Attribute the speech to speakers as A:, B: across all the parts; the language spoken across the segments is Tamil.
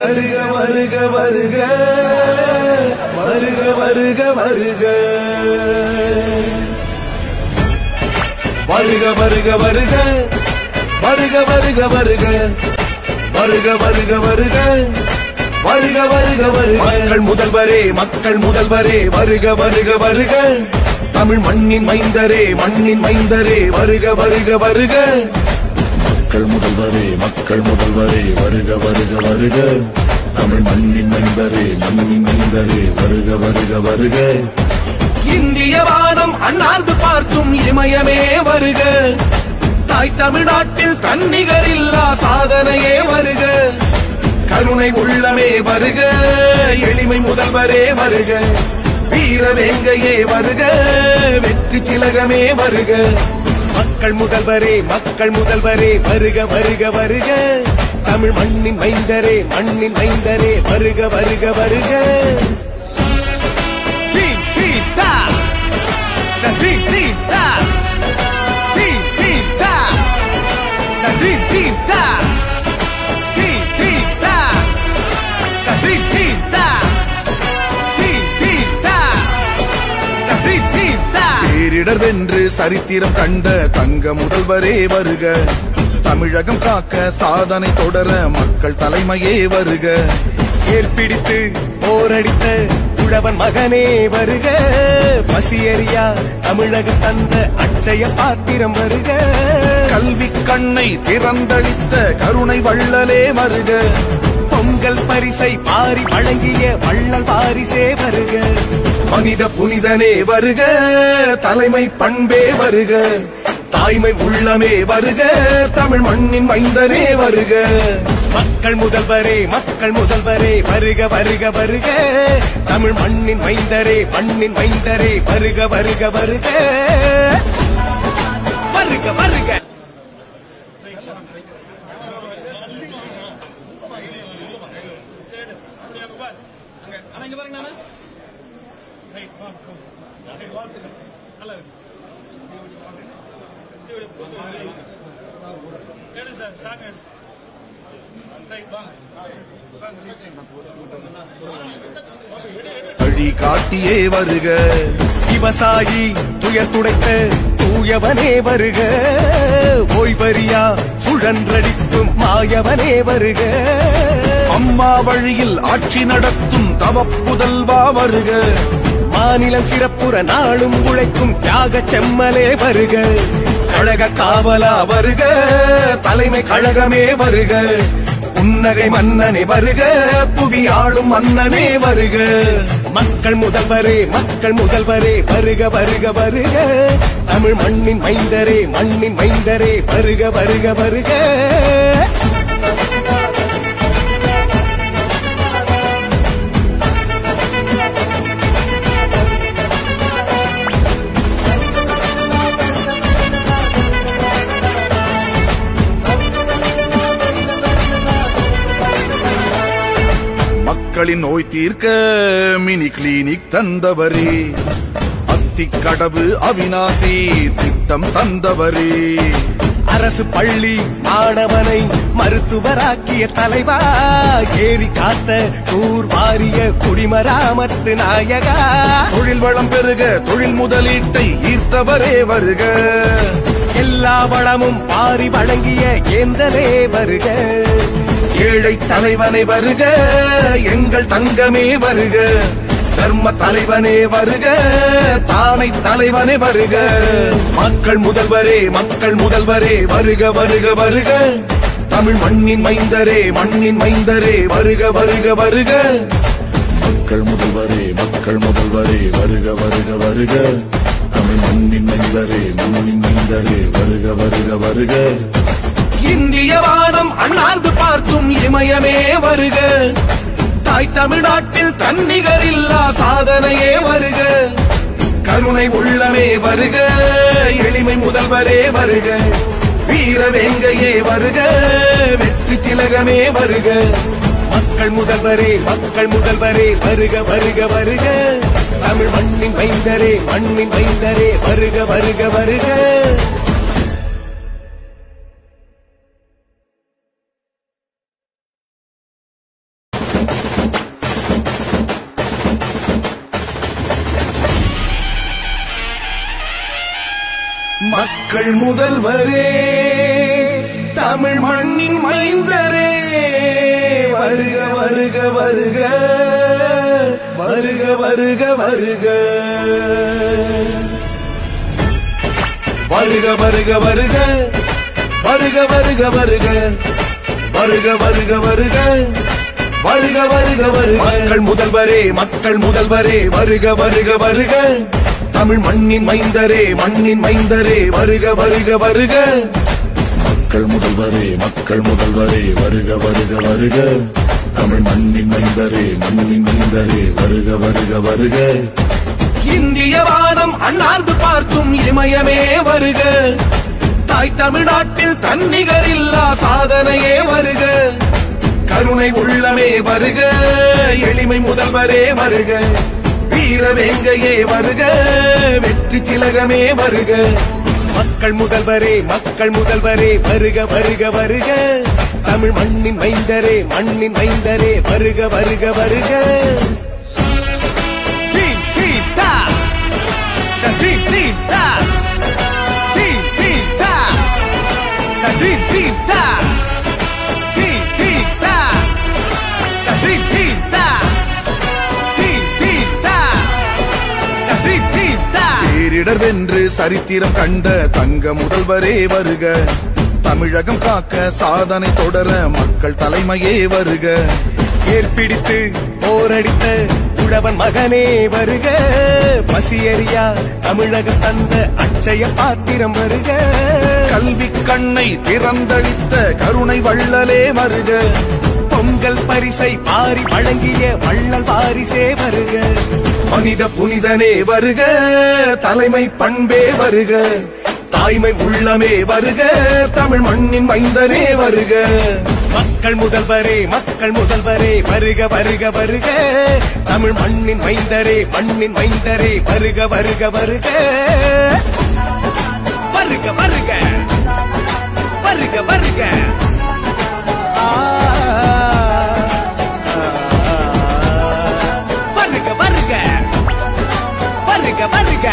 A: வருக வருக வருக வருக வருக வருக வருக வருக வருக வருக வருக வருக வருக வருக வருக வருக வருக வருக மக்கள் முதல்வரே மக்கள் முதல்வரே வருக வருக வருக தமிழ் மண்ணின் மைந்தரே மண்ணின் மைந்தரே வருக வருக வருக
B: மக்கள் முதல்வரே மக்கள் முதல்வரே வருக வருக வருக தமிழ் மண்ணின் மைந்தரே மண்ணின் மைந்தரே வருக வருக வருக
A: இந்திய வாதம் அன்னார்ந்து பார்க்கும் இமயமே வருக தாய் தமிழ்நாட்டில் தன்னிகரில்லா சாதனையே வருக கருணை உள்ளமே வருக எளிமை முதல்வரே வருக வீர வேங்கையே வருக வெற்றி திலகமே வருக மக்கள் முதல்வரே மக்கள் முதல்வரே வருக வருக வருக தமிழ் மண்ணின் மைந்தரே மண்ணின் மைந்தரே வருக வருக வருக Team, team, da. The team, team, da. Team, team, da. The team, team, da. Team, team, da. The team, team, da. Team, team, da. The team, team, da.
B: பேரிடர் வென்று சரித்திரம் கண்ட தங்க முதல்வரே வருக தமிழகம் காக்க சாதனை தொடர மக்கள் தலைமையே வருக
A: ஏற்பிடித்து போரடித்த உழவன் மகனே வருக பசியறியா தமிழக தந்த அட்சய பாத்திரம் வருக
B: கல்வி கண்ணை திறந்தளித்த கருணை வள்ளலே வருக
A: பொங்கல் பரிசை பாரி வழங்கிய வள்ளல் வாரிசே வருக மனித புனிதனே வருக தலைமை பண்பே வருக தாய்மை உள்ளமே வருக தமிழ் மண்ணின் மைந்தனே வருக மக்கள் முதல்வரே மக்கள் முதல்வரே வருக வருக வருக தமிழ் மண்ணின் மைந்தரே மண்ணின் மைந்தரே வருக வருக வருக வருக வருக
B: வழி காட்டியே வருக
A: விவசாயி துயர் துடைத்த தூயவனே வருக ஓய்வறியா சுழன்றடிக்கும் மாயவனே வருக
B: அம்மா வழியில் ஆட்சி நடத்தும் தவ புதல்வா வருக
A: மாநிலம் சிறப்புற நாளும் உழைக்கும் தியாக செம்மலே வருக கழக காவலா வருக தலைமை கழகமே வருக புன்னகை மன்னனே வருக புவி ஆளும் மன்னனே வருக மக்கள் முதல்வரே மக்கள் முதல்வரே வருக வருக வருக தமிழ் மண்ணின் மைந்தரே மண்ணின் மைந்தரே வருக வருக வருக
B: மக்களின் நோய் தீர்க்க மினி கிளினிக் தந்தவரே அத்திக்கடவு அவினாசி திட்டம் தந்தவரே
A: அரசு பள்ளி மாணவனை மருத்துவராக்கிய தலைவா ஏரி காத்த தூர் வாரிய குடிமராமத்து நாயகா
B: தொழில் வளம் பெருக தொழில் முதலீட்டை ஈர்த்தவரே வருக
A: எல்லா வளமும் பாரி வழங்கிய ஏந்தலே வருக ஏழை தலைவனை வருக எங்கள் தங்கமே வருக தர்ம தலைவனே வருக தானை தலைவனே வருக மக்கள் முதல்வரே மக்கள் முதல்வரே வருக வருக வருக தமிழ் மண்ணின் மைந்தரே மண்ணின் மைந்தரே வருக வருக வருக
B: மக்கள் முதல்வரே மக்கள் முதல்வரே வருக வருக வருக தமிழ் மண்ணின் மைந்தரே மண்ணின் மைந்தரே வருக வருக வருக
A: இந்திய வாதம் அண்ணார்ந்து பார்க்கும் இமயமே வருக தாய் தமிழ்நாட்டில் தன்னிகரில்லா சாதனையே வருக கருணை உள்ளமே வருக எளிமை முதல்வரே வருக வீர வேங்கையே வருக வெற்றி திலகமே வருக மக்கள் முதல்வரே மக்கள் முதல்வரே வருக வருக வருக தமிழ் மண்ணின் மைந்தரே மண்ணின் மைந்தரே வருக வருக வருக மக்கள் முதல்வரே தமிழ் மண்ணின் மைந்தரே வருக வருக வருக வருக வருக வருக வருக வருக வருக வருக வருக வருக வருக வருக வருக வருக வருக வருக மக்கள் முதல்வரே மக்கள் முதல்வரே வருக வருக வருக தமிழ் மண்ணின் மைந்தரே மண்ணின் மைந்தரே வருக வருக வருக
B: மக்கள் முதல்வரே மக்கள் முதல்வரே வருக வருக வருக தமிழ் மண்ணின் மைந்தரே மண்ணின் மைந்தரே வருக வருக வருக
A: இந்திய வாதம் அண்ணார்ந்து பார்க்கும் இமயமே வருக தாய் தமிழ்நாட்டில் தன்னிகரில்லா சாதனையே வருக கருணை உள்ளமே வருக எளிமை முதல்வரே வருக வீர வேங்கையே வருக வெற்றி திலகமே வருக மக்கள் முதல்வரே மக்கள் முதல்வரே வருக வருக வருக தமிழ் மண்ணின் மைந்தரே மண்ணின் மைந்தரே வருக வருக வருக Team, team, ta. The team, team, ta. Team, team, ta. The team, team, ta. Team, team, ta. The team, team, ta. Team, team, ta. The team, team, ta.
B: பேரிடர் வென்று சரித்திரம் கண்ட தங்க முதல்வரே வருக தமிழகம் காக்க சாதனை தொடர மக்கள் தலைமையே வருக
A: ஏற்பிடித்து போரடித்த உழவன் மகனே வருக பசியறியா தமிழகம் தந்த அட்சய பாத்திரம் வருக
B: கல்வி கண்ணை திறந்தளித்த கருணை வள்ளலே வருக
A: பொங்கல் பரிசை பாரி வழங்கிய வள்ளல் வாரிசே வருக மனித புனிதனே வருக தலைமை பண்பே வருக தாய்மை உள்ளமே வருக தமிழ் மண்ணின் மைந்தனே வருக மக்கள் முதல்வரே மக்கள் முதல்வரே வருக வருக வருக தமிழ் மண்ணின் மைந்தரே மண்ணின் மைந்தரே வருக வருக வருக வருக வருக வருக வருக வருக வருக வருக வருக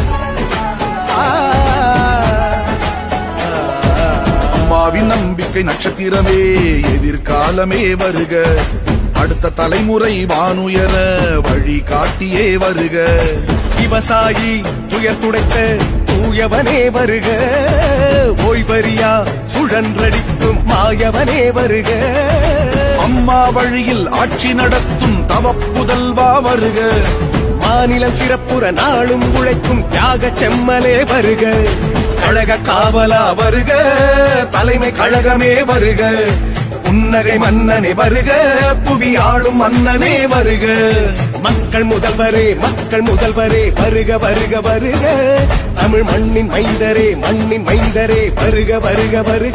B: அம்மாவின் நம்பிக்கை நட்சத்திரமே எதிர்காலமே வருக அடுத்த தலைமுறை வானுயர வழி காட்டியே வருக
A: விவசாயி துயர் துடைத்த தூயவனே வருக ஓய்வறியா சுழன்றடிக்கும் மாயவனே வருக
B: அம்மா வழியில் ஆட்சி நடத்தும் தவப்புதல்வா வருக
A: மாநிலம் சிறப்புற நாளும் உழைக்கும் தியாக செம்மலே வருக கழக காவலா வருக தலைமை கழகமே வருக புன்னகை மன்னனே வருக புவி ஆளும் மன்னனே வருக மக்கள் முதல்வரே மக்கள் முதல்வரே வருக வருக வருக தமிழ் மண்ணின் மைந்தரே மண்ணின் மைந்தரே வருக வருக வருக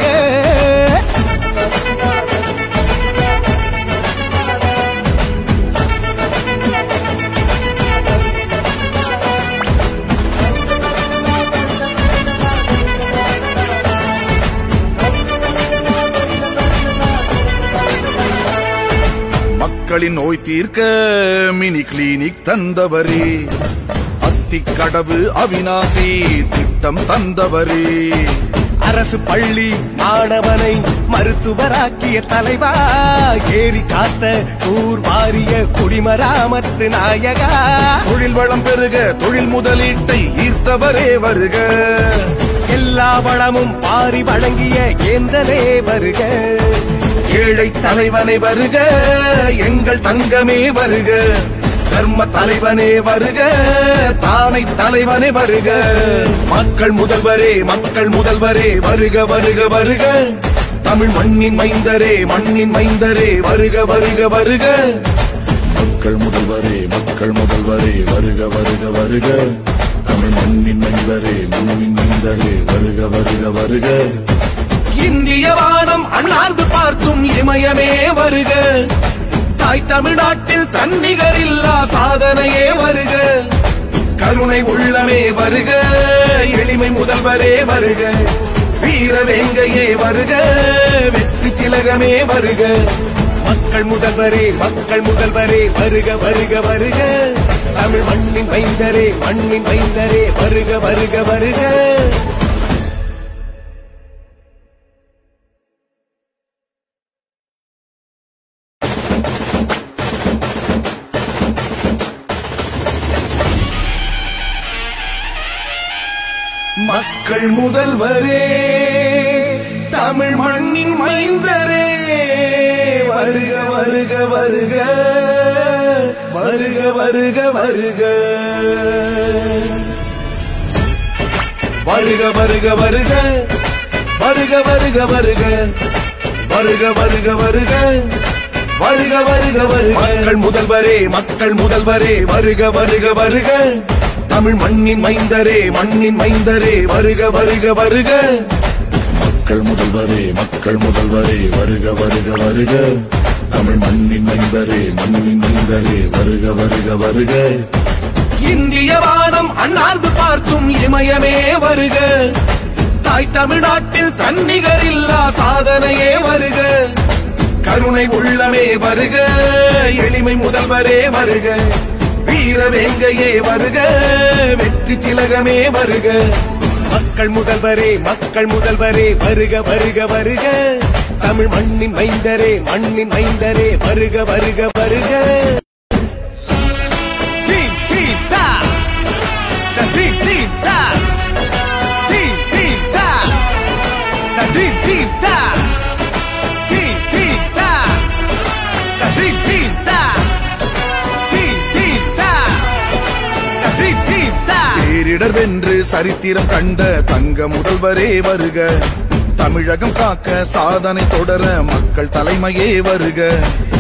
B: மக்களின் நோய் தீர்க்க மினி கிளினிக் தந்தவரே அத்திக்கடவு அவினாசி திட்டம் தந்தவரே
A: அரசு பள்ளி மாணவனை மருத்துவராக்கிய தலைவா ஏறி காத்த ஊர் வாரிய குடிமராமத்து நாயகா
B: தொழில் வளம் பெருக தொழில் முதலீட்டை ஈர்த்தவரே வருக
A: எல்லா வளமும் பாரி வழங்கிய ஏந்தலே வருக ஏழை தலைவனை வருக எங்கள் தங்கமே வருக தர்ம தலைவனே வருக தானை தலைவனே வருக மக்கள் முதல்வரே மக்கள் முதல்வரே வருக வருக வருக தமிழ் மண்ணின் மைந்தரே மண்ணின் மைந்தரே வருக வருக வருக
B: மக்கள் முதல்வரே மக்கள் முதல்வரே வருக வருக வருக தமிழ் மண்ணின் மைந்தரே மண்ணின் மைந்தரே வருக வருக வருக
A: இந்திய வாதம் அண்ணார்ந்து பார்க்கும் இமயமே வருக தாய் தமிழ்நாட்டில் தன்னிகரில்லா சாதனையே வருக கருணை உள்ளமே வருக எளிமை முதல்வரே வருக வீர வேங்கையே வருக வெற்றி திலகமே வருக மக்கள் முதல்வரே மக்கள் முதல்வரே வருக வருக வருக தமிழ் மண்ணின் மைந்தரே மண்ணின் மைந்தரே வருக வருக வருக மக்கள் முதல்வரே தமிழ் மண்ணின் மைந்தரே வருக வருக வருக வருக வருக வருக வருக வருக வருக வருக வருக வருக வருக வருக வருக வருக வருக வருக மக்கள் முதல்வரே மக்கள் முதல்வரே வருக வருக வருக தமிழ் மண்ணின் மைந்தரே மண்ணின் மைந்தரே வருக வருக வருக
B: மக்கள் முதல்வரே மக்கள் முதல்வரே வருக வருக வருக தமிழ் மண்ணின் மைந்தரே மண்ணின் மைந்தரே வருக வருக வருக
A: இந்திய வாதம் அன்னார்ந்து பார்க்கும் இமயமே வருக தாய் தமிழ்நாட்டில் தன்னிகர் இல்லா சாதனையே வருக கருணை உள்ளமே வருக எளிமை முதல்வரே வருக வீர வேங்கையே வருக வெற்றி திலகமே வருக மக்கள் முதல்வரே மக்கள் முதல்வரே வருக வருக வருக தமிழ் மண்ணின் மைந்தரே மண்ணின் மைந்தரே வருக வருக வருக Team, team, da. Da, team, team, da. Team, team, da. Da, team, team, da. Team, team, da. Da, team, team, da. Team, team, da. Da, team, team, da.
B: பேரிடர் வென்று சரித்திரம் கண்ட தங்க முதல்வரே வருக தமிழகம் காக்க சாதனை தொடர மக்கள் தலைமையே வருக